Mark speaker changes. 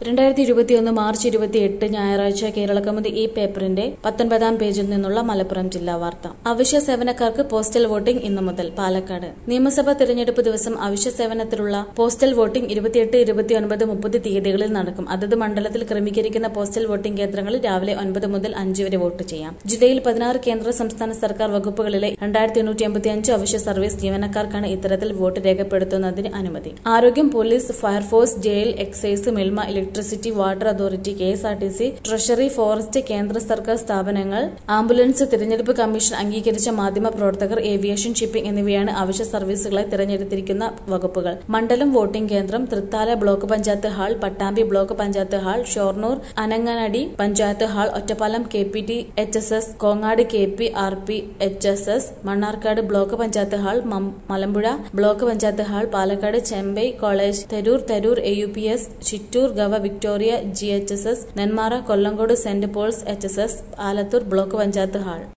Speaker 1: രണ്ടായിരത്തി ഇരുപത്തിയൊന്ന് മാർച്ച് ഇരുപത്തിയെട്ട് ഞായറാഴ്ച കേരളകൗമുദി ഈ പേപ്പറിന്റെ പത്തൊൻപതാം പേജിൽ നിന്നുള്ള മലപ്പുറം ജില്ലാ വാർത്ത അവശ്യ സേവനക്കാർക്ക് പോസ്റ്റൽ വോട്ടിംഗ് ഇന്നു മുതൽ പാലക്കാട് നിയമസഭാ തെരഞ്ഞെടുപ്പ് ദിവസം അവശ്യ സേവനത്തിലുള്ള പോസ്റ്റൽ വോട്ടിംഗ് ഇരുപത്തിയെട്ട് ഇരുപത്തിയൊൻപത് മുപ്പത് തീയതികളിൽ നടക്കും അതത് മണ്ഡലത്തിൽ ക്രമീകരിക്കുന്ന പോസ്റ്റൽ വോട്ടിംഗ് കേന്ദ്രങ്ങളിൽ രാവിലെ ഒൻപത് മുതൽ അഞ്ച് വരെ വോട്ട് ചെയ്യാം ജില്ലയിൽ പതിനാറ് കേന്ദ്ര സംസ്ഥാന സർക്കാർ വകുപ്പുകളിലെ രണ്ടായിരത്തി എണ്ണൂറ്റി എൺപത്തി അഞ്ച് അവശ്യ സർവീസ് ജീവനക്കാർക്കാണ് ഇത്തരത്തിൽ വോട്ട് രേഖപ്പെടുത്തുന്നതിന് അനുമതി ആരോഗ്യം police fire force jail excise Milma electricity water authority K S R T C treasury forest കേന്ദ്ര സർക്കാർ സ്ഥാപനങ്ങൾ ആംബുലൻസ് തിരഞ്ഞെടുപ്പ് കമ്മീഷൻ അംഗീകരിച്ച മാധ്യമ പ്രവർത്തകർ ഏവിയേഷൻ ഷിപ്പിംഗ് എന്നിവയാണ് അവശ്യ സർവീസുകളെ തിരഞ്ഞെടുത്തിരിക്കുന്ന വകുപ്പുകൾ മണ്ഡലം വോട്ടിംഗ് കേന്ദ്രം Thrithala block panchayat hall Pattambi block panchayat hall Shoranur Ananganadi panchayat hall Ottapalam K P T H S S Kongad K P R P H S S Mannarkkad block panchayat hall മം- Malampuzha block panchayat hall Palakkad Chembai college Theroor Theroor A U P S Chittur ഗവ Victoria G H S S Nenmara Kollengode saint Paul's H S S Alathur block panchayat hall